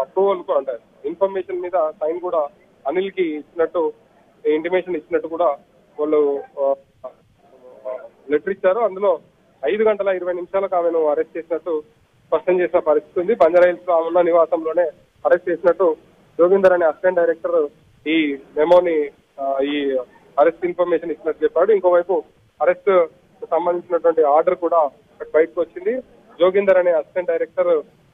approval అంటే information మీద sign కూడా అనిల్ కి ఇచ్చినట్టు ఇంటిమేషన్ ఇచ్చినట్టు కూడా వాళ్ళు లెటర్ ఇచ్చారు అందులో ఐదు గంటల ఇరవై నిమిషాలకు ఆమెను అరెస్ట్ చేసినట్టు స్పష్టం చేసిన పరిస్థితి ఉంది బంజారాహిల్స్ లో ఆమె ఉన్న నివాసంలోనే అరెస్ట్ చేసినట్టు జోగిందర్ అనే అసిస్టెంట్ డైరెక్టర్ ఈ మెమోని ఆ, ఈ అరెస్ట్ ఇన్ఫర్మేషన్ ఇచ్చినట్టు చెప్పాడు ఇంకోవైపు అరెస్ట్ సంబంధించినటువంటి ఆర్డర్ కూడా బయటకు వచ్చింది జోగిందర్ అనే assistant director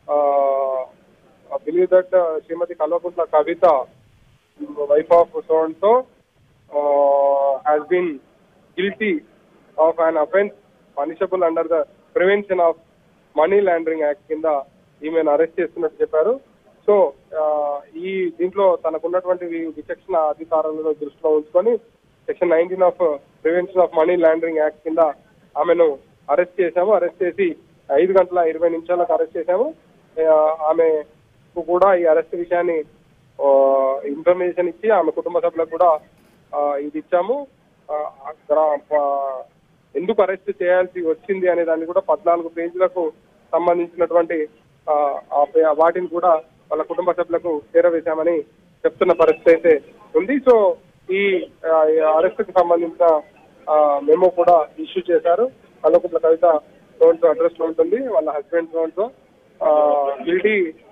believe that Shrimati Kalvakuntla Kavitha wife of so and so has been guilty of an offence punishable under the prevention of money laundering act కింద ఈమెను అరెస్ట్ చేస్తున్నట్టు చెప్పారు సో ఆ, ఈ దీంట్లో తనకున్నటువంటి వి- విచక్షణ అధికారాలను దృష్టిలో ఉంచుకొని section nineteen of prevention of money laundering act కింద ఆమెను అరెస్ట్ చేశాము అరెస్ట్ చేసి ఐదు గంటల ఇరవై నిమిషాలకు అరెస్ట్ చేశాము ఆ, ఆమెకు కూడా ఈ అరెస్ట్ విషయాన్ని ఇన్ఫర్మేషన్ ఇచ్చి ఆమె కుటుంబ సభ్యులకు కూడా ఆ, ఇది ఇచ్చాము ఆ, గ్రా- ఆ, ఎందుకు అరెస్ట్ చేయాల్సి వచ్చింది అనే దాన్ని కూడా పద్నాలుగు పేజీలకు సంబంధించినటువంటి ఆ, ఆ పే- వాటిని కూడా వాళ్ళ కుటుంబ సభ్యులకు చేరవేశామని చెప్తున్న పరిస్థితి అయితే ఉంది సో ఈ అరెస్ట్ కు సంబంధించిన మెమో కూడా ఇష్యూ చేశారు కల్వకుంట్ల కవిత లోన్స్ అడ్రస్ లో ఉంటుంది వాళ్ళ హస్బెండ్ లోన్స్ గిల్టీ